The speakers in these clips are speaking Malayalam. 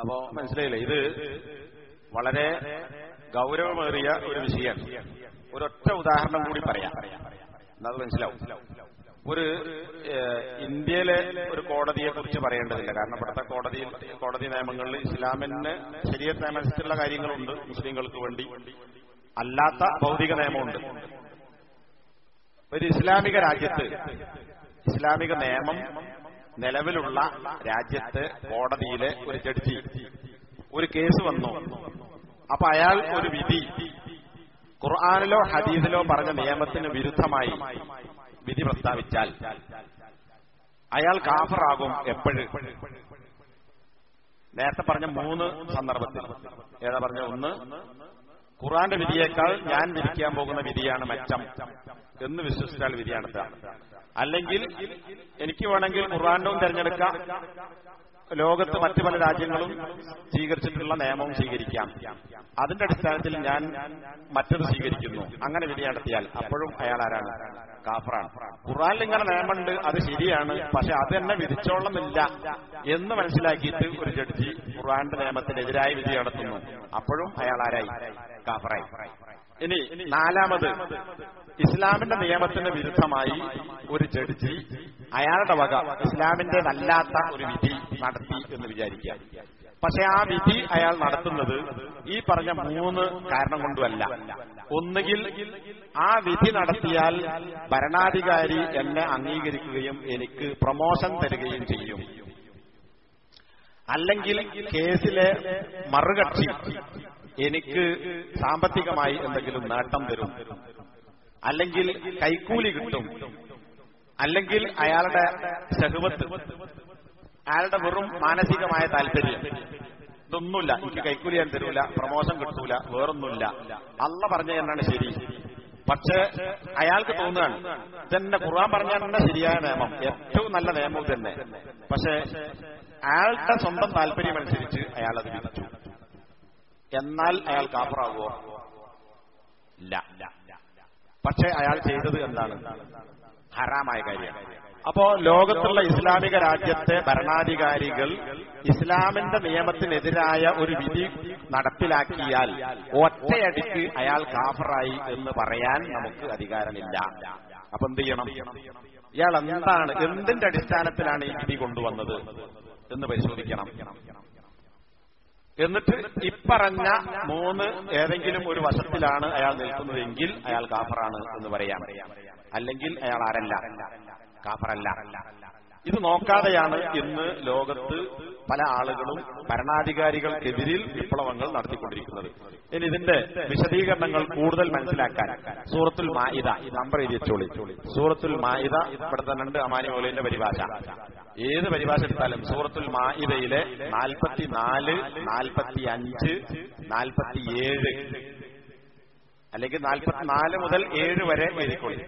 അപ്പോ മനസ്സിലായില്ലേ ഇത് വളരെ ഗൗരവമേറിയ ഒരു വിഷയമാണ് ഒരൊറ്റ ഉദാഹരണം കൂടി പറയാം എന്നത് മനസ്സിലാവും ഒരു ഏഹ്, ഇന്ത്യയിലെ ഒരു കോടതിയെ കുറിച്ച് പറയേണ്ടതില്ല കാരണം ഇവിടുത്തെ കോടതിയിൽ കോടതി നിയമങ്ങളിൽ ഇസ്ലാമിന് ശരീര നിയമത്തിലുള്ള കാര്യങ്ങളുണ്ട് മുസ്ലിങ്ങൾക്ക് വേണ്ടി അല്ലാത്ത ഭൗതിക നിയമമുണ്ട് ഒരു ഇസ്ലാമിക രാജ്യത്ത് ഇസ്ലാമിക നിയമം നിലവിലുള്ള രാജ്യത്ത് കോടതിയിലെ ഒരു ജഡ്ജി ഒരു കേസ് വന്നു അപ്പൊ അയാൾ ഒരു വിധി ഖുർആാനിലോ ഹദീസിലോ പറഞ്ഞ നിയമത്തിന് വിരുദ്ധമായി വിധി പ്രസ്താവിച്ചാൽ അയാൾ കാഫറാകും എപ്പോഴും നേരത്തെ പറഞ്ഞ മൂന്ന് സന്ദർഭത്തിൽ ഏതാ പറഞ്ഞ ഒന്ന് ഖുറാന്റെ വിധിയേക്കാൾ ഞാൻ വിധിക്കാൻ പോകുന്ന വിധിയാണ് മെച്ചം എന്ന് വിശ്വസിച്ചാൽ വിധിയാണെടുക്കുക അല്ലെങ്കിൽ എനിക്ക് വേണമെങ്കിൽ ഖുറാനും തിരഞ്ഞെടുക്കാം ലോകത്ത് മറ്റു പല രാജ്യങ്ങളും സ്വീകരിച്ചിട്ടുള്ള നിയമവും സ്വീകരിക്കാം അതിന്റെ അടിസ്ഥാനത്തിൽ ഞാൻ മറ്റത് സ്വീകരിക്കുന്നു അങ്ങനെ വിധി നടത്തിയാൽ അപ്പോഴും അയാൾ ആരാണ് കാഫറാണ് ഖുറാനിൽ ഇങ്ങനെ നിയമമുണ്ട് അത് ശരിയാണ് പക്ഷെ അത് തന്നെ വിധിച്ചോളമില്ല എന്ന് മനസ്സിലാക്കിയിട്ട് ഒരു ജഡ്ജി ഖുറാന്റെ നിയമത്തിനെതിരായി വിധി നടത്തുന്നു അപ്പോഴും അയാൾ ആരായി കാഫറായി ഇനി നാലാമത് ഇസ്ലാമിന്റെ നിയമത്തിന് വിരുദ്ധമായി ഒരു ജഡ്ജി അയാളുടെ വക ഇസ്ലാമിന്റേതല്ലാത്ത ഒരു വിധി നടത്തി എന്ന് വിചാരിക്കുക പക്ഷെ ആ വിധി അയാൾ നടത്തുന്നത് ഈ പറഞ്ഞ മൂന്ന് കാരണം കൊണ്ടുമല്ല ഒന്നുകിൽ ആ വിധി നടത്തിയാൽ ഭരണാധികാരി എന്നെ അംഗീകരിക്കുകയും എനിക്ക് പ്രമോഷൻ തരികയും ചെയ്യും അല്ലെങ്കിൽ കേസിലെ മറുകക്ഷി എനിക്ക് സാമ്പത്തികമായി എന്തെങ്കിലും നേട്ടം തരും അല്ലെങ്കിൽ കൈക്കൂലി കിട്ടും അല്ലെങ്കിൽ അയാളുടെ സഹുവത്ത് അയാളുടെ വെറും മാനസികമായ താല്പര്യം ഇതൊന്നുമില്ല എനിക്ക് കൈക്കൂലി ഞാൻ തരൂല പ്രമോഷൻ കിട്ടൂല വേറൊന്നുമില്ല അല്ല പറഞ്ഞ തന്നെയാണ് ശരി പക്ഷെ അയാൾക്ക് തോന്നുകയാണ് ഇതന്നെ ഖുർആൻ പറഞ്ഞാൽ തന്നെ ശരിയായ നിയമം ഏറ്റവും നല്ല നിയമം തന്നെ പക്ഷെ അയാളുടെ സ്വന്തം താല്പര്യമനുസരിച്ച് അയാൾ അത് വിധിച്ചു എന്നാൽ അയാൾ കാപ്പറാകുമോ ഇല്ല പക്ഷെ അയാൾ ചെയ്തത് എന്താണ് ഹറാമായ കാര്യമാണ് അപ്പോ ലോകത്തുള്ള ഇസ്ലാമിക രാജ്യത്തെ ഭരണാധികാരികൾ ഇസ്ലാമിന്റെ നിയമത്തിനെതിരായ ഒരു വിധി നടപ്പിലാക്കിയാൽ ഒറ്റയടിക്ക് അയാൾ കാഫറായി എന്ന് പറയാൻ നമുക്ക് അധികാരമില്ല അപ്പൊ എന്ത് ചെയ്യണം ഇയാൾ എന്താണ് എന്തിന്റെ അടിസ്ഥാനത്തിലാണ് ഈ വിധി കൊണ്ടുവന്നത് എന്ന് പരിശോധിക്കണം എന്നിട്ട് ഇപ്പറഞ്ഞ മൂന്ന് ഏതെങ്കിലും ഒരു വശത്തിലാണ് അയാൾ നിൽക്കുന്നതെങ്കിൽ അയാൾ കാഫറാണ് എന്ന് പറയാം അല്ലെങ്കിൽ അയാൾ ആരല്ല കാഫറല്ല ഇത് നോക്കാതെയാണ് ഇന്ന് ലോകത്ത് പല ആളുകളും ഭരണാധികാരികൾക്കെതിരിൽ വിപ്ലവങ്ങൾ നടത്തിക്കൊണ്ടിരിക്കുന്നത് ഇനി ഇതിന്റെ വിശദീകരണങ്ങൾ കൂടുതൽ മനസ്സിലാക്കാൻ സൂറത്തുൽ മായിദ നമ്പർ എഴുതിച്ചോളി സൂറത്തുൽ മായിദ ഇവിടെ തന്നെ ഉണ്ട് അമാനി മൗലിന്റെ പരിഭാഷ ഏത് പരിഭാഷ എടുത്താലും സൂറത്തുൽ മായിദയിലെ നാൽപ്പത്തിനാല് നാൽപ്പത്തി അഞ്ച് നാൽപ്പത്തിയേഴ് അല്ലെങ്കിൽ നാൽപ്പത്തിനാല് മുതൽ ഏഴ് വരെ എഴുതിക്കൊള്ളി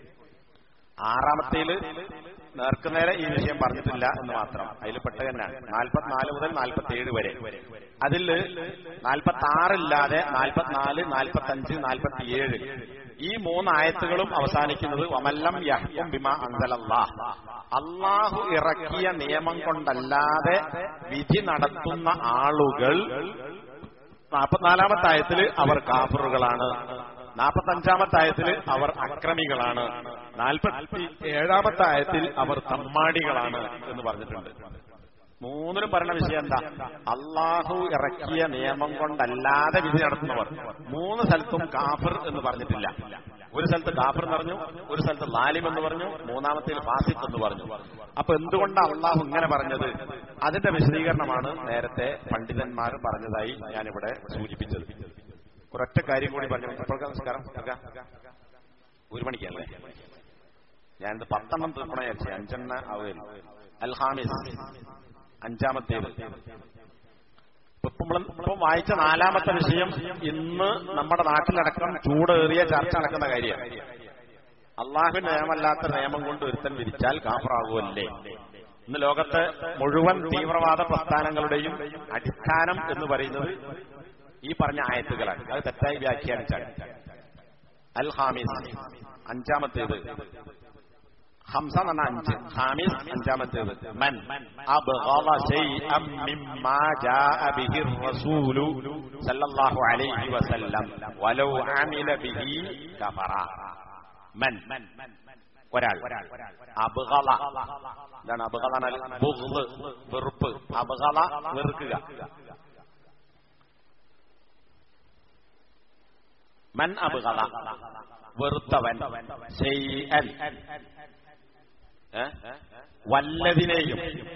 ആറാമത്തേല് നേർക്കുനേരെ ഈ വിഷയം പറഞ്ഞിട്ടില്ല എന്ന് മാത്രം അതിൽ പെട്ട തന്നെയാണ് നാൽപ്പത്തിനാല് മുതൽ നാൽപ്പത്തിയേഴ് വരെ അതിൽ നാൽപ്പത്തി ആറില്ലാതെ നാൽപ്പത്തിനാല് നാൽപ്പത്തഞ്ച് നാൽപ്പത്തിയേഴ് ഈ മൂന്ന് ആയത്തുകളും അവസാനിക്കുന്നത് വമല്ലം യഹ്കും ബിമ അൻസലല്ലാഹ് അള്ളാഹു ഇറക്കിയ നിയമം കൊണ്ടല്ലാതെ വിധി നടത്തുന്ന ആളുകൾ നാൽപ്പത്തിനാലാമത്തെ ആയത്തില് അവർ കാഫറുകളാണ് നാൽപ്പത്തഞ്ചാമത്തെ ആയത്തിൽ അവർ അക്രമികളാണ് നാൽപ്പത്തി ഏഴാമത്തെ ആയത്തിൽ അവർ തമ്മാടികളാണ് എന്ന് പറഞ്ഞിട്ടുണ്ട് മൂന്നിലും പറയുന്ന വിഷയം എന്താ അള്ളാഹു ഇറക്കിയ നിയമം കൊണ്ടല്ലാതെ വിധി നടത്തുന്നവർ മൂന്ന് സ്ഥലത്തും കാഫിർ എന്ന് പറഞ്ഞിട്ടില്ല ഒരു സ്ഥലത്ത് കാഫിർ എന്ന് പറഞ്ഞു ഒരു സ്ഥലത്ത് ലാലിം എന്ന് പറഞ്ഞു മൂന്നാമത്തേൽ ഫാസിഖ് എന്ന് പറഞ്ഞു അപ്പൊ എന്തുകൊണ്ടാണ് അള്ളാഹു ഇങ്ങനെ പറഞ്ഞത് അതിന്റെ വിശദീകരണമാണ് നേരത്തെ പണ്ഡിതന്മാർ പറഞ്ഞതായി ഞാനിവിടെ സൂചിപ്പിച്ചത് ഒരൊറ്റ കാര്യം കൂടി പറഞ്ഞു ഇപ്പോഴത്തെ നമസ്കാരം എടുക്കാം. ഒരു മണിക്കല്ലേ ഞാനിത് പത്തെണ്ണം തീർക്കണ വിചാരിച്ചു അഞ്ചെണ്ണ ആവുകയില്ല അൽഹാമിസ് അഞ്ചാമത്തേത് ഇപ്പം ഇപ്പം വായിച്ച നാലാമത്തെ വിഷയം ഇന്ന് നമ്മുടെ നാട്ടിലടക്കം ചൂടേറിയ ചർച്ച നടക്കുന്ന കാര്യമാണ് അള്ളാഹുവിന്റെ നിയമമല്ലാത്ത നിയമം കൊണ്ട് ഒരുത്തൻ വിരിച്ചാൽ കാഫറാകുമല്ലേ ഇന്ന് ലോകത്തെ മുഴുവൻ തീവ്രവാദ പ്രസ്ഥാനങ്ങളുടെയും അടിസ്ഥാനം എന്ന് പറയുന്നത് ഈ പറഞ്ഞ ആയത്തുകളാണ് അത് തെറ്റായി വ്യാഖ്യാനിച്ചാണ് അൽ ഹാമിസ് അഞ്ചാമത്തേത് ഹംസ എന്ന് പറഞ്ഞാൽ അഞ്ച് ഹാമിസ് അഞ്ചാമത്തേത് മൻ അബ്ഗള ശൈഅം മിമ്മാ ജാഅ ബിഹി റസൂലു സല്ലല്ലാഹു അലൈഹി വസല്ലം വലൗ അമില ബിഹി കഫറ മൻ ഒരാൾ അബ്ഗള എന്താണ് അബ്ഗള എന്നാൽ ബുഗ്ള് വെറുപ്പ് അബ്ഗള വെറുക്കുക മൻ അബ്ഗള വെറുത്തവൻ ശൈഅൻ ഏ? വല്ലതിനെയും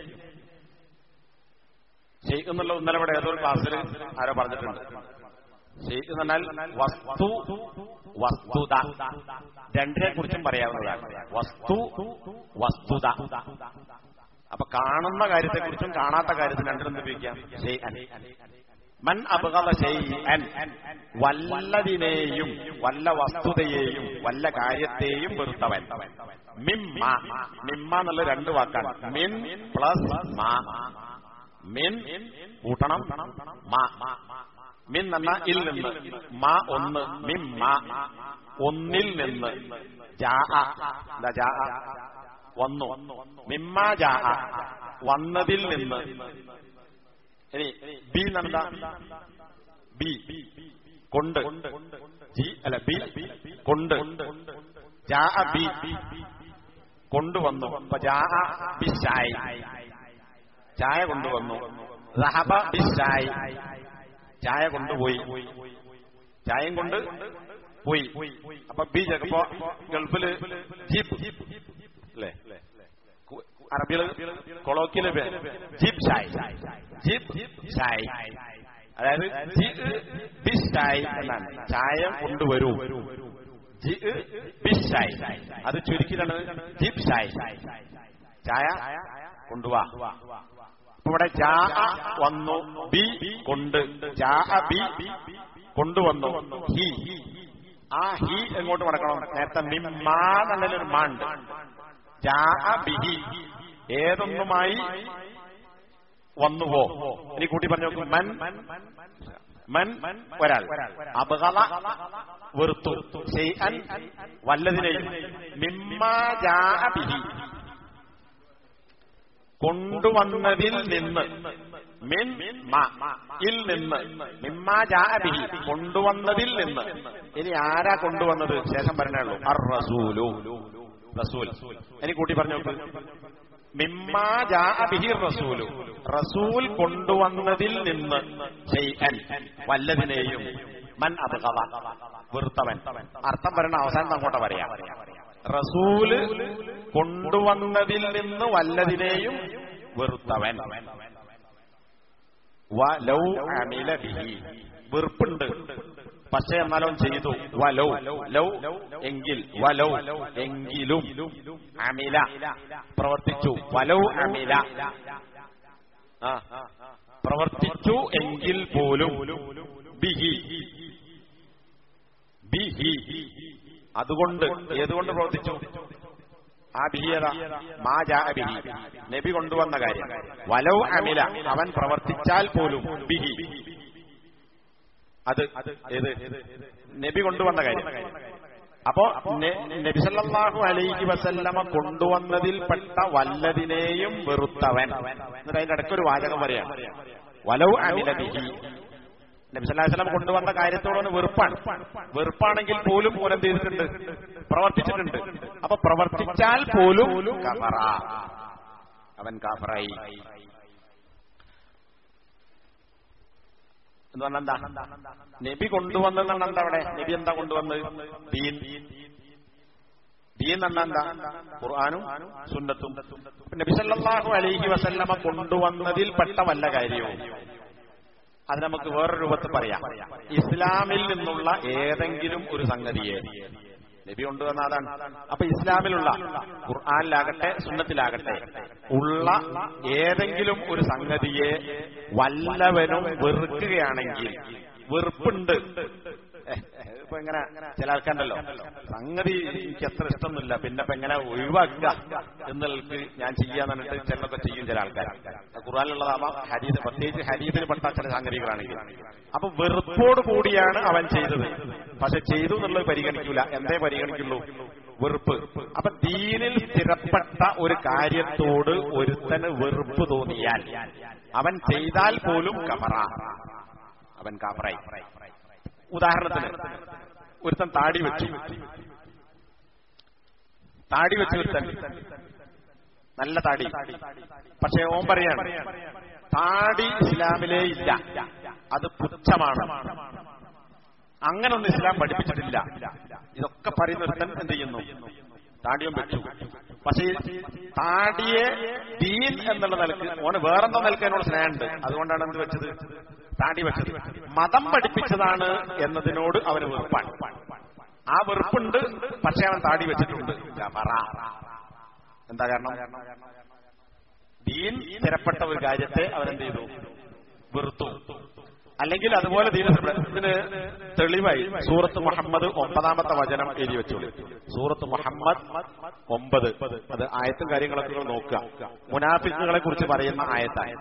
ഷെയ്ഖ് എന്നുള്ള ഇന്നലെ ഇവിടെ ഏതൊരു ക്ലാസ്സിൽ ആരോ പറഞ്ഞിട്ടുണ്ട് ഷെയ്ഖ് എന്ന് പറഞ്ഞാൽ വസ്തു വസ്തുത രണ്ടിനെ കുറിച്ചും പറയാവുന്നതാണ് വസ്തു വസ്തുത അപ്പൊ കാണുന്ന കാര്യത്തെക്കുറിച്ചും കാണാത്ത കാര്യത്തിന് രണ്ടിനും ഉപയോഗിക്കാം ഷെയ്അൻ മൻ അബുഗത ഷെയ്അൻ വല്ലതിനെയും വല്ല വസ്തുതയെയും വല്ല കാര്യത്തെയും വെറുത്തവൻ മിമ്മ മിമ്മ എന്നുള്ള രണ്ട് വാക്കാണ് മിൻ പ്ലസ് മാ മിൻ കൂട്ടണം മാ മിൻ എന്ന ഇൽ നിന്ന് മാ ഒന്ന് മിമ്മ ഒന്നിൽ നിന്ന് ജാ എന്താ ജാ വന്നു മിമ്മ ജാ വന്നതിൽ നിന്ന് ഇനി ബി എന്നെന്താ ബി കൊണ്ട് ജി അല്ല ബി കൊണ്ട് ജാ ബി കൊണ്ടുവന്നു അപ്പൊ ജാ ബിഷായി ചായ കൊണ്ടുവന്നു റഹബ ബിഷായി ചായ കൊണ്ടുപോയി ചായയും കൊണ്ട് പോയി അപ്പൊ ബി ചിലപ്പോ ഗൾഫില് ജീപ്പ് അല്ലേ അറബികള് കൊളോക്കിയല് ജീപ്പ് ഷായ് ജീപ്പ് ഷായ് അതായത് ജി ബിഷായ് എന്നാണ് ചായ കൊണ്ടുവരൂ ജി ബിഷായ് അത് ചുരുക്കിലാണ് ജീപ്പ് ഷായ് ചായ കൊണ്ടുവാ ഇപ്പൊ ഇവിടെ ജാ വന്നു ബി കൊണ്ട് ജാ ബി കൊണ്ടുവന്നു ഹി ആ ഹി എങ്ങോട്ട് മടക്കണം നേരത്തെ മിമ്മാ എന്നുള്ളൊരു മാണ്ട് ജാ ബിഹി ഏതൊന്നുമായി വന്നുവോ ഇനി കൂട്ടി പറഞ്ഞു നോക്കും മൻ മൻ ഒരാൾ അബഹള വെറുത്തു ഷെയ്അൻ വല്ലതിനെയും മിമ്മാ ജാ ബിഹി കൊണ്ടുവന്നതിൽ നിന്ന് മിൻ മ ഇൽ നിന്ന് മിമ്മാ ജാ ബിഹി കൊണ്ടുവന്നതിൽ നിന്ന് ഇനി ആരാ കൊണ്ടുവന്നത് ശേഷം പറഞ്ഞുള്ളൂ അർ റസൂലു റസൂൽ ഇനി കൂട്ടി പറഞ്ഞു നോക്ക് മിമ്മാ ജാ ബിഹി റസൂലു റസൂൽ കൊണ്ടുവന്നതിൽ നിന്ന് ഷെയ്അൻ വല്ലതിനെയും മൻ അബ്ഗള വെറുത്തവൻ അർത്ഥം പറയണ അവസാനം അങ്ങോട്ട് പറയാം റസൂല് കൊണ്ടുവന്നതിൽ നിന്ന് വല്ലതിനെയും വെറുത്തവൻ വലൗ അമില ബിഹി വെറുപ്പുണ്ട് പക്ഷേ എന്നാലും ചെയ്തു വലൗ ലൗ എങ്കിൽ വലൗ എങ്കിലും അമില പ്രവർത്തിച്ചു വലൗ അമില ആ പ്രവർത്തിച്ചു എങ്കിൽ പോലും ബിഹി ബിഹി അതുകൊണ്ട് ഏതുകൊണ്ട് പ്രവർത്തിച്ചു ആ ബിഹിയത മാ ജാ ബിഹി നബി കൊണ്ടുവന്ന കാര്യം വലൗ അമില അവൻ പ്രവർത്തിച്ചാൽ പോലും ബിഹി അത് ഏത് നബി കൊണ്ടുവന്ന കാര്യം അപ്പോ നബി സല്ലല്ലാഹു അലൈഹി വസല്ലമ കൊണ്ടുവന്നതിൽപ്പെട്ട വല്ലതിനെയും വെറുത്തവൻ എന്നിട്ട് അതിന്റെ ഇടയ്ക്കൊരു വാചകം പറയാം വലൗ അമില ബിഹി നബി സല്ലല്ലാഹു അലൈഹി വസല്ലം കൊണ്ടുവന്ന കാര്യത്തോടൊന്ന് വെറുപ്പാണ് വെറുപ്പാണെങ്കിൽ പോലും ഓൻ എന്ത് ചെയ്തിട്ടുണ്ട് പ്രവർത്തിച്ചിട്ടുണ്ട് അപ്പൊ പ്രവർത്തിച്ചാൽ പോലും കഫറ അവൻ കാഫറായി എന്ന് പറഞ്ഞാൽ എന്താ നബി കൊണ്ടുവന്നതെന്നാണ് എന്താ അവിടെ നബി എന്താ കൊണ്ടുവന്നത് ദീൻ ദീൻ എന്നാ എന്താ ഖുർആാനും സുന്നത്തും നബി സല്ലല്ലാഹു അലൈഹി വസല്ലമ കൊണ്ടുവന്നതിൽ പെട്ട വല്ല കാര്യവും അത് നമുക്ക് വേറൊരു രൂപത്തിൽ പറയാം ഇസ്ലാമിൽ നിന്നുള്ള ഏതെങ്കിലും ഒരു സംഗതിയെ നബി കൊണ്ടുവന്ന അതാണ് അപ്പൊ ഇസ്ലാമിലുള്ള ഖുർആാനിലാകട്ടെ സുന്നത്തിലാകട്ടെ ഉള്ള ഏതെങ്കിലും ഒരു സംഗതിയെ വല്ലവനും വെറുക്കുകയാണെങ്കിൽ വെറുപ്പുണ്ട് ഇപ്പൊ ഇങ്ങനെ ചില ആൾക്കാരുണ്ടല്ലോ സംഗതി എനിക്ക് അത്ര ഇഷ്ടമൊന്നുമില്ല പിന്നെ ഇപ്പൊ എങ്ങനെ ഒഴിവാക്കുക എന്നുള്ളത് ഞാൻ ചെയ്യാന്ന് പറഞ്ഞിട്ട് ചിലതൊക്കെ ചെയ്യും ചില ആൾക്കാർ ഖുറാനിലുള്ളതാവാം ഹരീത് പ്രത്യേകിച്ച് ഹരീതിന് പെട്ട ചില സംഗതികളാണെങ്കിൽ അപ്പൊ വെറുപ്പോട് കൂടിയാണ് അവൻ ചെയ്തത് പക്ഷെ ചെയ്തു എന്നുള്ളത് പരിഗണിക്കൂല എന്തേ പരിഗണിക്കുള്ളൂ വെറുപ്പ് അപ്പൊ ദീനിൽ സ്ഥിരപ്പെട്ട ഒരു കാര്യത്തോട് ഒരുത്തന് വെറുപ്പ് തോന്നിയാൽ അവൻ ചെയ്താൽ പോലും കമറ അവൻ കാമറായി ഉദാഹരണത്തിന് ഒരുത്തൻ താടി വെച്ചു താടി വെച്ച് ഒരുത്തൻ നല്ല താടി പക്ഷേ ഓൻ പറയാണ് താടി ഇസ്ലാമിലേ ഇല്ല അത് പുച്ഛമാണ് അങ്ങനൊന്നും ഇസ്ലാം പഠിപ്പിച്ചിട്ടില്ല ഇതൊക്കെ പറയുന്ന ഒരുത്തൻ എന്ത് ചെയ്യുന്നു താടിയും വെച്ചു പക്ഷേ താടിയെ ദീൻ എന്നുള്ള നിലക്ക് ഓന് വേറെന്തോ നിലക്ക് എന്നോട് സ്നേഹമുണ്ട് അതുകൊണ്ടാണ് എന്ത് വെച്ചത് താടി വെച്ചത് മതം പഠിപ്പിച്ചതാണ് എന്നതിനോട് അവന് വെറുപ്പാണ് ആ വെറുപ്പുണ്ട് പക്ഷെ അവൻ താടി വെച്ചിട്ടുണ്ട് പറ എന്താ കാരണം ദീൻ സ്ഥിരപ്പെട്ട ഒരു കാര്യത്തെ അവരെന്ത് ചെയ്തു വെറുത്തു അല്ലെങ്കിൽ അതുപോലെ ദീന ഇതിന് തെളിവായി സൂറത്ത് മുഹമ്മദ് ഒമ്പതാമത്തെ വചനം എഴുതി വെച്ചോളൂ സൂറത്ത് മുഹമ്മദ് ഒമ്പത് അത് ആയത്തും കാര്യങ്ങളൊക്കെ നിങ്ങൾ നോക്കുക മുനാഫിക്കുകളെ കുറിച്ച് പറയുന്ന ആയത്താണ്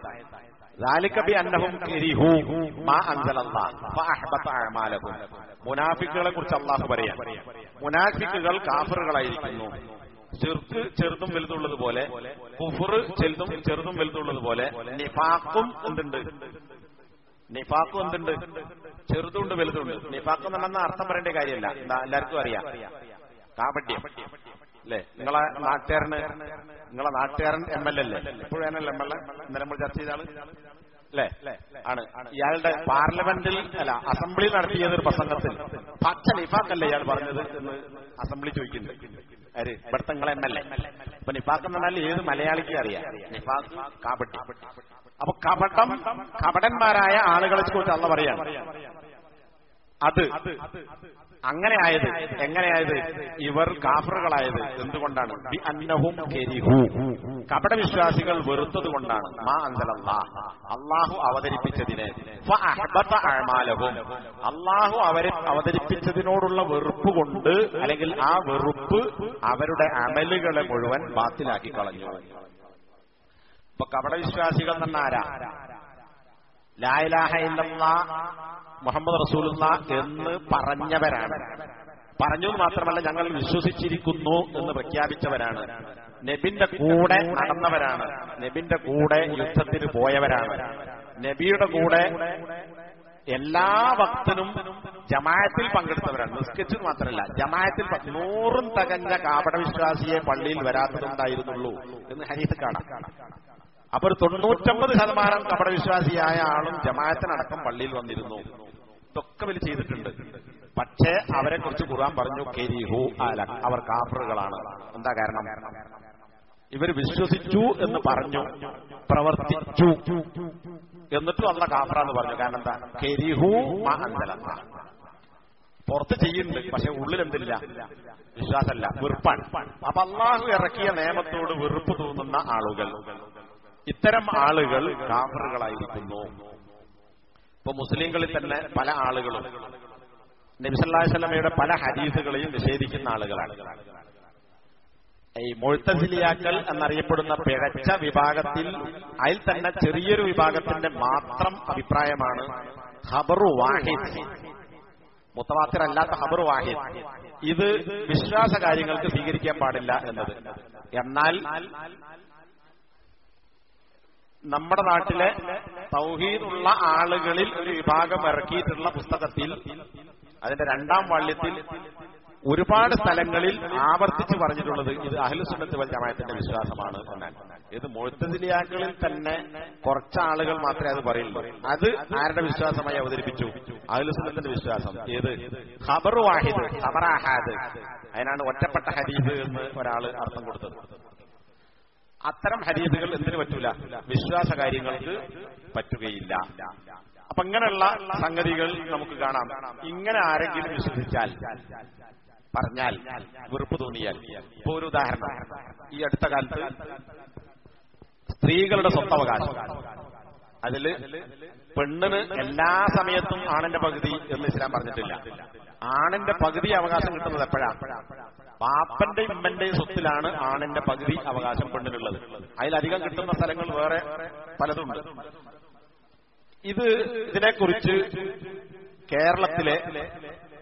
മുനാഫിക്കുകളെ കുറിച്ച് അള്ളാഹു പറയാം മുനാഫിക്കുകൾ കാഫറുകളായിരിക്കുന്നു ചെറുക്ക് ചെറുതും വലുതുള്ളതുപോലെ കുഫർ ചെറുതും ചെറുതും വലുതുള്ളതുപോലെ നിഫാക്കും എന്തുണ്ട് നിഫാക്കും എന്തുണ്ട് ചെറുതുണ്ട് വലുതുണ്ട് നിഫാക്ക് എന്ന് അർത്ഥം പറയേണ്ട കാര്യമല്ല എന്താ എല്ലാവർക്കും അറിയാം കാപട്യം അല്ലേ നിങ്ങളെ നാട്ടുകാരന് നിങ്ങളെ നാട്ടുകാരൻ എം എൽ അല്ലേ ഇപ്പോഴാണല്ലോ എം എൽ എ ഇന്നലെ നമ്മൾ ചർച്ച ചെയ്ത ആള് അല്ലേ ആണ് ഇയാളുടെ പാർലമെന്റിൽ അല്ല അസംബ്ലി നടത്തിയത് ഒരു പ്രസംഗത്തിൽ പച്ച നിഫാക്കല്ലേ ഇയാൾ പറഞ്ഞത് എന്ന് അസംബ്ലി ചോദിക്കുന്നുണ്ട് ആര് ഇവിടുത്തെ നിങ്ങളെ എം എൽ എ അപ്പൊ നിഫാക്ക് എന്ന് പറഞ്ഞാൽ ഏത് മലയാളിക്ക് അറിയാം നിഫാക്ക് കാപട്ടി അപ്പൊ കപടം കപടന്മാരായ ആളുകളെ കുറിച്ച് അള്ള പറയാണ് അത് അങ്ങനെ ആയത് എങ്ങനെയായത് ഇവർ കാഫറുകളായത് എന്തുകൊണ്ടാണ് ബി അന്നഹും കെരിഹു കപടവിശ്വാസികൾ വെറുത്തത് കൊണ്ടാണ് മാ അന്തലല്ലാ അള്ളാഹു അവതരിപ്പിച്ചതിന് അമാലഹും അള്ളാഹു അവരെ അവതരിപ്പിച്ചതിനോടുള്ള വെറുപ്പ് കൊണ്ട് അല്ലെങ്കിൽ ആ വെറുപ്പ് അവരുടെ അമലുകളെ മുഴുവൻ ബാത്തിലാക്കി കളഞ്ഞു ഇപ്പൊ കപടവിശ്വാസികൾ തന്നെ ആരാ ലായലാഹ ഇല്ലല്ലാ മുഹമ്മദ് റസൂലുള്ള എന്ന് പറഞ്ഞവരാണ് പറഞ്ഞു മാത്രമല്ല ഞങ്ങൾ വിശ്വസിച്ചിരിക്കുന്നു എന്ന് പ്രഖ്യാപിച്ചവരാണ് നബിന്റെ കൂടെ നടന്നവരാണ് നബിന്റെ കൂടെ യുദ്ധത്തിന് പോയവരാണ് നബിയുടെ കൂടെ എല്ലാ ഭക്തനും ജമായത്തിൽ പങ്കെടുത്തവരാണ് നിസ്കരിച്ചത് മാത്രമല്ല ജമായത്തിൽ നൂറും തകഞ്ഞ കാപടവിശ്വാസിയെ പള്ളിയിൽ വരാത്തതുണ്ടായിരുന്നുള്ളൂ എന്ന് ഹരീത്ത് കാണാം അപ്പൊ ഒരു തൊണ്ണൂറ്റമ്പത് ശതമാനം കപടവിശ്വാസിയായ ആളും ജമായത്തിനടക്കം പള്ളിയിൽ വന്നിരുന്നു ഇതൊക്കെ വലിയ ചെയ്തിട്ടുണ്ട് പക്ഷേ അവരെ കുറിച്ച് ഖുർആൻ പറഞ്ഞു കെരിഹു അല അവർ കാഫറുകളാണ് എന്താ കാരണം ഇവർ വിശ്വസിച്ചു എന്ന് പറഞ്ഞു പ്രവർത്തിച്ചു എന്നിട്ടും അല്ല കാഫറ എന്ന് പറഞ്ഞു കാരണം എന്താ കെരിഹു അന്തലല്ല പുറത്ത് ചെയ്യുന്നുണ്ട് പക്ഷെ ഉള്ളിൽ എന്തില്ല വിശ്വാസമല്ല വെറുപ്പാണ് അപ്പൊ അള്ളാഹു ഇറക്കിയ നിയമത്തോട് വെറുപ്പ് തോന്നുന്ന ആളുകൾ ഇത്തരം ആളുകൾ കാഫറുകളായിരിക്കുന്നു ഇപ്പൊ മുസ്ലിങ്ങളിൽ തന്നെ പല ആളുകളും നബിസല്ലാസ്ലമയുടെ പല ഹദീസുകളെയും നിഷേധിക്കുന്ന ആളുകളാണ് ഈ മൊഴുത്തസിലിയാക്കൽ എന്നറിയപ്പെടുന്ന പിഴച്ച വിഭാഗത്തിൽ അതിൽ തന്നെ ചെറിയൊരു വിഭാഗത്തിന്റെ മാത്രം അഭിപ്രായമാണ് ഖബറു വാഹിദ് മുത്തവാത്തിരല്ലാത്ത ഖബറു വാഹിദ് ഇത് വിശ്വാസ കാര്യങ്ങൾക്ക് സ്വീകരിക്കാൻ പാടില്ല എന്നത് എന്നാൽ നമ്മുടെ നാട്ടിലെ തൗഹീദുള്ള ആളുകളിൽ ഒരു വിഭാഗം ഇറക്കിയിട്ടുള്ള പുസ്തകത്തിൽ അതിന്റെ രണ്ടാം വാള്യത്തിൽ ഒരുപാട് സ്ഥലങ്ങളിൽ ആവർത്തിച്ച് പറഞ്ഞിട്ടുള്ളത് ഇത് അഹ്ലുസുന്നത്ത് വൽ ജമാഅത്തിന്റെ വിശ്വാസമാണ് എന്നാണ് ഇത് മുഴുത്തതിലിയാക്കളിൽ തന്നെ കുറച്ച് ആളുകൾ മാത്രമേ അത് പറയുള്ളൂ അത് ആരുടെ വിശ്വാസമായി അവതരിപ്പിച്ചു അഹ്ലുസുന്നത്തിന്റെ വിശ്വാസം ഏത് ഖബർ വാഹിദ് ഖബർ അഹാദ് അതിനാണ് ഒറ്റപ്പെട്ട ഹദീദ് എന്ന് ഒരാൾ അർത്ഥം കൊടുത്തത് അത്തരം ഹരീതുകൾ എന്തിനു പറ്റൂല വിശ്വാസ കാര്യങ്ങൾക്ക് പറ്റുകയില്ല അപ്പൊ ഇങ്ങനെയുള്ള സംഗതികൾ നമുക്ക് കാണാം ഇങ്ങനെ ആരെങ്കിലും വിശ്വസിച്ചാൽ പറഞ്ഞാൽ വെറുപ്പ് തോന്നിയാൽ ഇപ്പൊ ഒരു ഉദാഹരണം ഈ അടുത്ത കാലത്ത് സ്ത്രീകളുടെ സ്വത്തവകാശം അതില് പെണ്ണിന് എല്ലാ സമയത്തും ആണിന്റെ പകുതി എന്ന് ഇസ്ലാം പറഞ്ഞിട്ടില്ല ആണിന്റെ പകുതി അവകാശം കിട്ടുന്നത് എപ്പോഴാണ് പാപ്പന്റെയും ഉമ്മന്റെയും സ്വത്തിലാണ് ആണിന്റെ പകുതി അവകാശം പെണ്ണിനുള്ളത് അതിലധികം കിട്ടുന്ന സ്ഥലങ്ങൾ വേറെ പലതുണ്ട് ഇത് ഇതിനെക്കുറിച്ച് കേരളത്തിലെ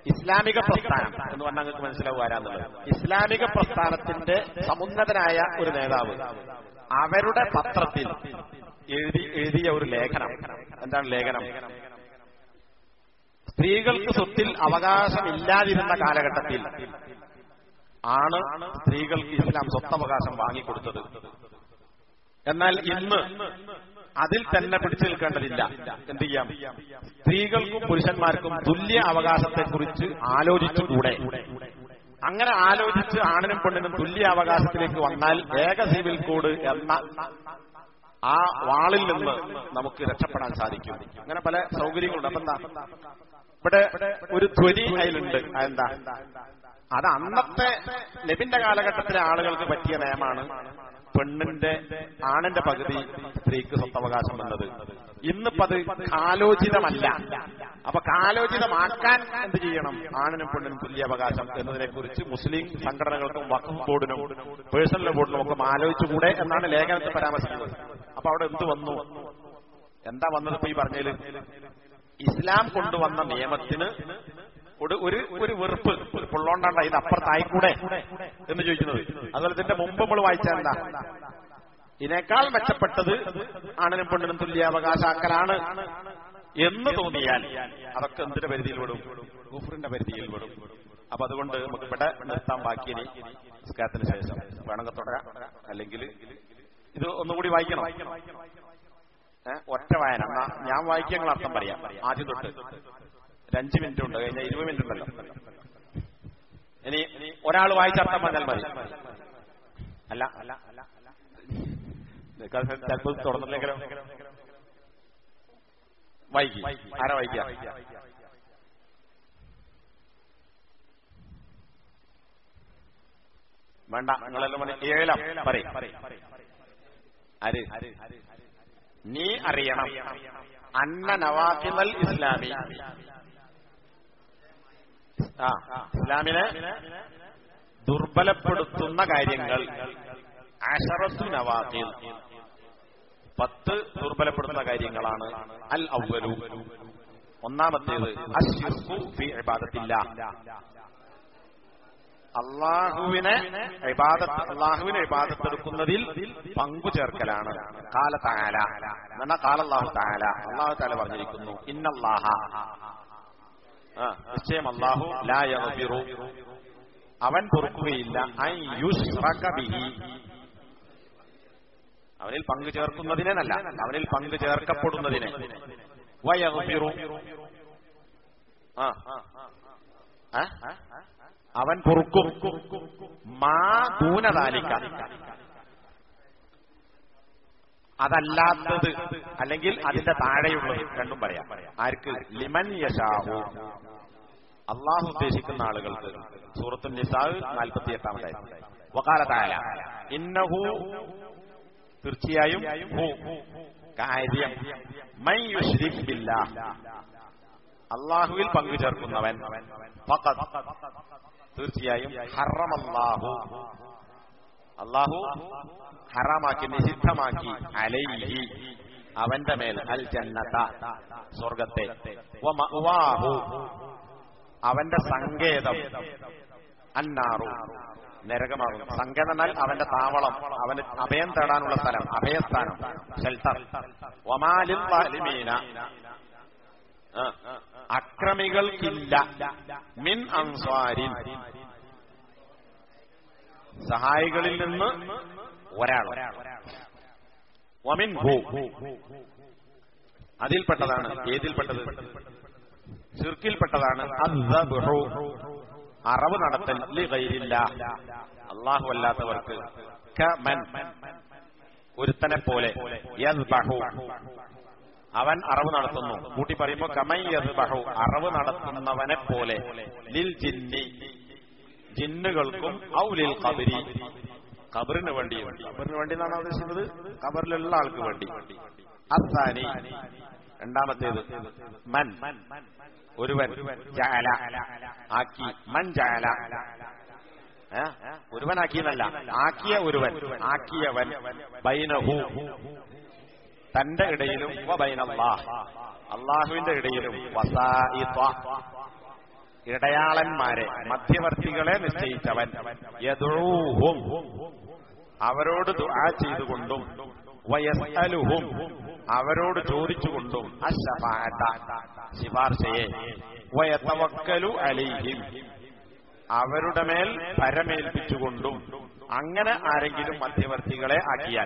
ഇസ്ലാമിക പ്രസ്ഥാനം എന്ന് പറഞ്ഞാൽ നിങ്ങൾക്ക് മനസ്സിലാവും ആരാന്നുള്ളത് ഇസ്ലാമിക പ്രസ്ഥാനത്തിന്റെ സമുന്നതനായ ഒരു നേതാവ് അവരുടെ പത്രത്തിൽ എഴുതി എഴുതിയ ഒരു ലേഖനം എന്താണ് ലേഖനം സ്ത്രീകൾക്ക് സ്വത്തിൽ അവകാശമില്ലാതിരുന്ന കാലഘട്ടത്തിൽ ആണ് സ്ത്രീകൾക്ക് ഇസ്ലാം സ്വത്തവകാശം വാങ്ങിക്കൊടുത്തത് എന്നാൽ ഇന്ന് അതിൽ തന്നെ പിടിച്ചു നിൽക്കേണ്ടതില്ല എന്ത് ചെയ്യാം സ്ത്രീകൾക്കും പുരുഷന്മാർക്കും തുല്യ അവകാശത്തെക്കുറിച്ച് ആലോചിച്ചുകൂടെ അങ്ങനെ ആലോചിച്ച് ആണിനും പെണ്ണിനും തുല്യ അവകാശത്തിലേക്ക് വന്നാൽ ഏക സിവിൽ കോഡ് എന്ന ആ വാളിൽ നിന്ന് നമുക്ക് രക്ഷപ്പെടാൻ സാധിക്കും അങ്ങനെ പല സൗകര്യങ്ങളുണ്ട് അപ്പൊ എന്താ ഇവിടെ ഒരു ധ്വനി അതിലുണ്ട് അതെന്താ അത് അന്നത്തെ നബിന്റെ കാലഘട്ടത്തിലെ ആളുകൾക്ക് പറ്റിയ നിയമമാണ് പെണ്ണിന്റെ ആണിന്റെ പകുതി സ്ത്രീക്ക് സ്വത്തവകാശം വന്നത് ഇന്നിപ്പോ അത് കാലോചിതമല്ല അപ്പൊ കാലോചിതമാക്കാൻ എന്ത് ചെയ്യണം ആണിനും പെണ്ണിനും തുല്യ അവകാശം എന്നതിനെ കുറിച്ച് മുസ്ലിം സംഘടനകൾക്കും വഖഫ് ബോർഡിനും പേഴ്സണൽ ബോർഡിനും ഒക്കെ ആലോചിച്ചുകൂടെ എന്നാണ് ലേഖനത്തിൽ പരാമർശിക്കുന്നത് അപ്പൊ അവിടെ എന്ത് വന്നു എന്താ വന്നത് ഇപ്പൊ ഈ പറഞ്ഞതില് ഇസ്ലാം കൊണ്ടുവന്ന നിയമത്തിന് ഒരു ഒരു ഒരു വെറുപ്പ് ഒരു പുള്ളോണ്ടാണ്ട ഇത് അപ്പുറത്തായിക്കൂടെ എന്ന് ചോദിക്കുന്നത് അതുപോലെ ഇതിന്റെ മുമ്പ് നമ്മൾ വായിച്ചാൽ എന്താ ഇതിനേക്കാൾ മെച്ചപ്പെട്ടത് ആണിനും പെണ്ണിനും തുല്യാവകാശാക്കലാണ് എന്ന് തോന്നിയാൽ അതൊക്കെ എന്തിന്റെ പരിധിയിൽ വിടും ഗുഫറിന്റെ പരിധിയിൽ വിടും അപ്പൊ അതുകൊണ്ട് നമുക്ക് ഇവിടെ നിർത്താൻ ബാക്കിയിനി നിസ്കാരത്തിന് ശേഷം വേണമെങ്കിൽ തുടരാം അല്ലെങ്കിൽ ഇത് ഒന്നുകൂടി വായിക്കണം ഏ, ഒറ്റ വായന എന്നാ ഞാൻ വായിക്കാൻ അർത്ഥം പറയാം ആദ്യം തൊട്ട് ഒരു അഞ്ച് മിനിറ്റ് ഉണ്ട് കഴിഞ്ഞ ഇരുപത് മിനിറ്റ് ഉണ്ടല്ലോ ഇനി ഒരാൾ വായിച്ചർത്ഥം പറഞ്ഞാൽ മതി അല്ല അല്ല ചിലപ്പോൾ തുറന്നില്ലെങ്കിലും വൈകി ആരാ വായിക്കുക വേണ്ട നിങ്ങളെല്ലാം മണി ഏഴാം പറയും ആര് നീ അറിയണം അന്ന നവാക്കിമൽ ഇസ്ലാമി ആ ഇസ്ലാമിനെ ദുർബലപ്പെടുത്തുന്ന കാര്യങ്ങൾ അഷറത്തു നവാക്കിൽ പത്ത് ദുർബലപ്പെടുത്തുന്ന കാര്യങ്ങളാണ് അൽ ഔവലു ഒന്നാമത്തേത് അശ്ശിർക്കു ഫി ഇബാദത്തില്ല അള്ളാഹുവിനെ ഇബാദത്ത് അള്ളാഹുവിനെ ഇബാദത്തെടുക്കുന്നതിൽ പങ്കു ചേർക്കലാണ് കാല താല എന്നാ കാലല്ലാഹു താല അള്ളാഹു താല പറഞ്ഞിരിക്കുന്നു ഇന്നല്ലാഹ ആ, നിശ്ചയം അള്ളാഹു ലാ യഗ്ഫിറു അവൻ പൊറുക്കുകയില്ല ഐ യുശ്റക ബിഹി അവനിൽ പങ്കു ചേർക്കുന്നതിനല്ല അവനിൽ പങ്കു ചേർക്കപ്പെടുന്നതിനെ വയഗ്ഫിറു ആ ആ? അവൻ പൊറുക്കും മാ ദൂനതാലിക്ക അതല്ലാത്തത് അല്ലെങ്കിൽ അതിന്റെ താഴെയുള്ളത് രണ്ടും പറയാം ആർക്ക് ലിമൻ യശാഹു അള്ളാഹു ഉദ്ദേശിക്കുന്ന ആളുകൾക്ക് സൂറത്തു നിസാഹ് നാൽപ്പത്തി എട്ടാമതായി വകാല താല ഇന്നഹു തീർച്ചയായും ഹു കാര്യം മൈ യുശ്രിക് ബില്ലാഹ് അള്ളാഹുവിൽ പങ്കു ചേർക്കുന്നവൻ ഫഖദ് തീർച്ചയായും ഹറമല്ലാഹു അള്ളാഹു ഹറാമാക്കി നിഷിദ്ധമാക്കി അലൈഹി അവന്റെ മേൽ അൽ ജന്നത സ്വർഗത്തെ വ മഅ്വാഹു അവന്റെ സങ്കേതം അന്നാറു നരകമാകും സങ്കേതം എന്നാൽ അവന്റെ താവളം അവന് അഭയം തേടാനുള്ള സ്ഥലം അഭയസ്ഥാനം ഷെൽട്ടർ ഒമാലിൽ വാലിമീന ആ, അക്രമികൾക്കില്ല മിൻ അൻസ്വാരിൻ സഹായികളിൽ നിന്ന് ഒരാൾ വമിൻ ഹു അതിൽപ്പെട്ടതാണ് ഏതിൽപ്പെട്ടത് ഷിർക്കിൽപ്പെട്ടതാണ് അദ്ദബ്ഹു. അറവ് നടത്തൽ ലി ഗൈരില്ല അള്ളാഹു അല്ലാത്തവർക്ക് കമൻ ഒരുത്തനെ പോലെ യദ്ബഹു. അവൻ അറവ് നടത്തുന്നു കൂട്ടി പറയുമ്പോ കമൈ യദ്ബഹു അറവ് നടത്തുന്നവനെ പോലെ ലിൽ ജിന്നി ജിന്നുകൾക്കും ഔ ലിൽ കബരി കബറിന് വേണ്ടി കബറിന് വേണ്ടി എന്നാണ് ഉദ്ദേശിക്കുന്നത് കബറിലുള്ള ആൾക്ക് വേണ്ടി അസാനി രണ്ടാമത്തേത് മൻ ഒരുവൻ ജഅല ആക്കി മൻ ജഅല ഏ? ഒരുവനാക്കിയെന്നല്ല ആക്കിയ ഒരുവൻ ആക്കിയവൻ ബൈനഹു തന്റെ ഇടയിലും വ ബൈനല്ലാഹ് അള്ളാഹുവിന്റെ ഇടയിലും വസായിത്വ ഇടയാളന്മാരെ മധ്യവർത്തികളെ നിശ്ചയിച്ചവൻ യദൂഹും അവരോട് ദുആ ചെയ്തുകൊണ്ടും വയസ്അലുഹും അവരോട് ചോദിച്ചുകൊണ്ടും അശഫാഅത ശിപാർശയെ വയതവക്കലു അലൈഹിം അവരുടെ മേൽ പരമേൽപ്പിച്ചുകൊണ്ടും അങ്ങനെ ആരെങ്കിലും മധ്യവർത്തികളെ ആക്കിയാൽ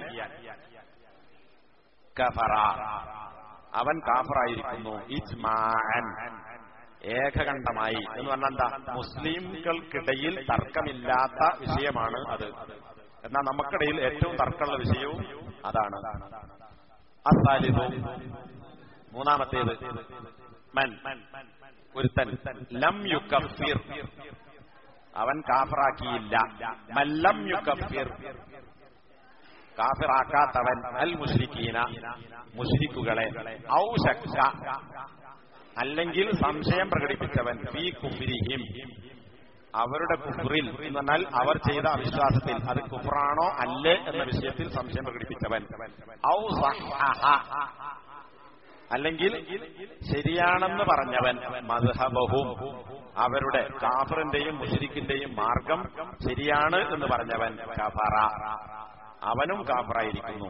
കഫറ അവൻ കാഫറായിരിക്കുന്നു ഇജ്മാൻ ഏകകണ്ഠമായി എന്ന് പറഞ്ഞാൽ എന്താ മുസ്ലിംകൾക്കിടയിൽ തർക്കമില്ലാത്ത വിഷയമാണ് അത് എന്നാൽ നമുക്കിടയിൽ ഏറ്റവും തർക്കമുള്ള വിഷയവും അതാണ് അസാലിദു മൂന്നാമത്തേത് മൻ ഒരുത്തൻ ലം യുക്കഫിർ അവൻ കാഫറാക്കിയില്ല മല്ലം യുക്കഫിർ കാഫിറാക്കാത്തവൻ അൽ മുഷ്രിക്കീന മുഷ്രിക്കുകളെ ഔ ശക്ക അല്ലെങ്കിൽ സംശയം പ്രകടിപ്പിച്ചവൻ ഫീ കുഫിരിഹിം അവരുടെ കുഫറിൽ എന്ന് പറഞ്ഞാൽ അവർ ചെയ്ത അവിശ്വാസത്തിൽ അത് കുഫറാണോ അല്ലേ എന്ന വിഷയത്തിൽ സംശയം പ്രകടിപ്പിച്ചവൻ ഔ സഹഹ അല്ലെങ്കിൽ ശരിയാണെന്ന് പറഞ്ഞവൻ മദ്ഹബഹും അവരുടെ കാഫറിന്റെയും മുഷരിക്കിന്റെയും മാർഗം ശരിയാണ് എന്ന് പറഞ്ഞവൻ കഫറ അവനും കാഫറായിരിക്കുന്നു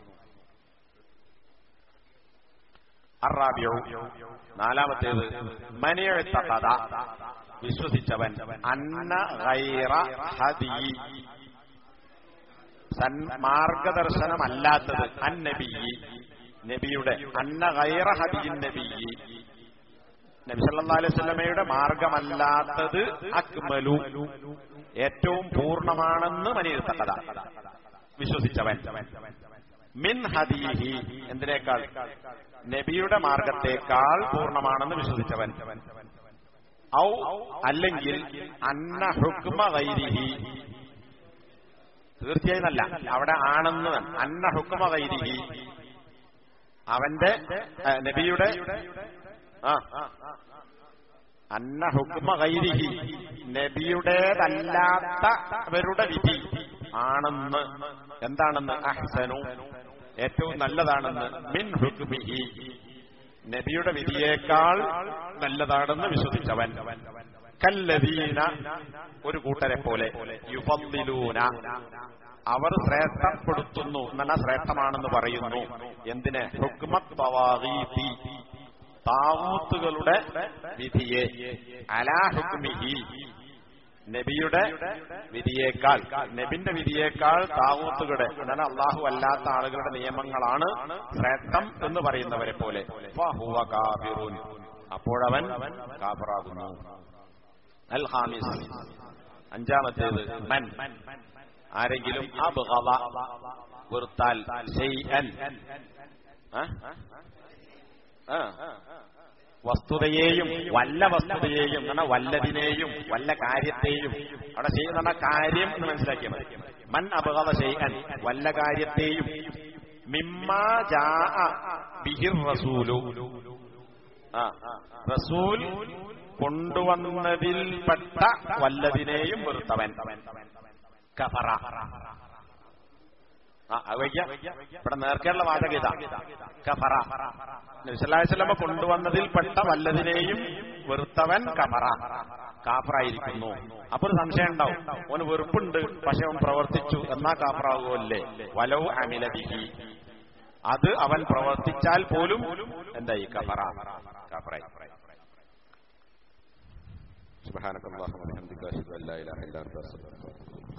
അറാബിയോ നാലാമത്തേത് മനിയഴുത്തത വിശ്വസിച്ചവൻ അന്ന ഗൈറ ഹദി സന്മാർഗദർശനമല്ലാത്തത് അന്നബി നബിയുടെ അന്ന ഗൈറ ഹദിയിൻ നബി നബി സല്ലല്ലാഹു അലൈഹി വസല്ലമയുടെ മാർഗമല്ലാത്തത് അക്മലു ഏറ്റവും പൂർണ്ണമാണെന്ന് മനിയഴുത്തത വിശ്വസിച്ചവൻ മിൻ ഹദീഹി എന്തിനേക്കാൾ നബിയുടെ മാർഗത്തേക്കാൾ പൂർണ്ണമാണെന്ന് വിശ്വസിച്ചവൻ ഔ അല്ലെങ്കിൽ അന്ന ഹുക്മ ഗൈരിഹി തീർച്ചയായും അല്ല അവിടെ ആണെന്ന് അന്ന ഹുക്മ ഗൈരിഹി അവന്റെ ആ, നബിയുടെ ആ അന്ന ഹുക്മ ഗൈരിഹി നബിയുടേതല്ലാത്തവരുടെ വിധി ആണെന്ന് എന്താണെന്ന് അഹ്സനു ഏറ്റവും നല്ലതാണെന്ന് മിൻ ഹുക്മിഹി നബിയുടെ വിധിയേക്കാൾ നല്ലതാണെന്ന് വിശ്വസിച്ചവൻ കല്ലദീന ഒരു കൂട്ടരെ പോലെ യുഫദ്ദിലൂന അവർ ശ്രേഷ്ഠപ്പെടുത്തുന്നു എന്നാണ് ശ്രേഷ്ഠമാണെന്ന് പറയുന്നു എന്തിന് ഹുക്മത് തവാഗീതി താവൂത്തുകളുടെ വിധിയെ അലാ ഹുക്മിഹി നബിയുടെ വിധിയേക്കാൾ നബിന്റെ വിധിയേക്കാൾ താവൂത്തുകളുടെ അതാണ് അള്ളാഹു അല്ലാത്ത ആളുകളുടെ നിയമങ്ങളാണ് ശ്രേഷ്ഠം എന്ന് പറയുന്നവരെ പോലെ ഫഹുവ കാഫിറുൻ അപ്പോഴവൻ കാഫറാകുന്നു അൽ ഹാമിസ് അഞ്ചാമത്തേത് മൻ ആരെങ്കിലും അബ്ഗള വെറുത്താൽ ഷൈഅൻ ആ? ആ. വസ്തുതയെയും വല്ല വസ്തുതയെയും എന്നാ വല്ലതിനെയും വല്ല കാര്യത്തെയും അവിടെ ചെയ്യുന്ന കാര്യം എന്ന് മനസ്സിലാക്കിയാൽ മതി മൻ അപകട ചെയ്യാൻ വല്ല കാര്യത്തെയും മിമ്മാ ജാ ബിഹിർ റസൂലു ആ റസൂൽ കൊണ്ടുവന്നതിൽപ്പെട്ട വല്ലതിനെയും വെറുത്തവൻ കഫറ ആ അത് വയ്ക്കാം ഇവിടെ നേർക്കെയുള്ള വാചക ഇതാ കഫറ നബിസല്ലാസ്ലമ കൊണ്ടുവന്നതിൽപ്പെട്ട വല്ലതിനെയും വെറുത്തവൻ കഫറ കാഫറായിരിക്കുന്നു അപ്പൊ ഒരു സംശയം ഉണ്ടാവും ഓന് വെറുപ്പുണ്ട് പക്ഷെ അവൻ പ്രവർത്തിച്ചു എന്നാ കാഫറാകുമല്ലേ വലവ് അമിലബിഹി അത് അവൻ പ്രവർത്തിച്ചാൽ പോലും എന്തായി കഫറ കാഫറായി سبحانك اللهم وبحمدك اشهد ان لا اله الا انت استغفرك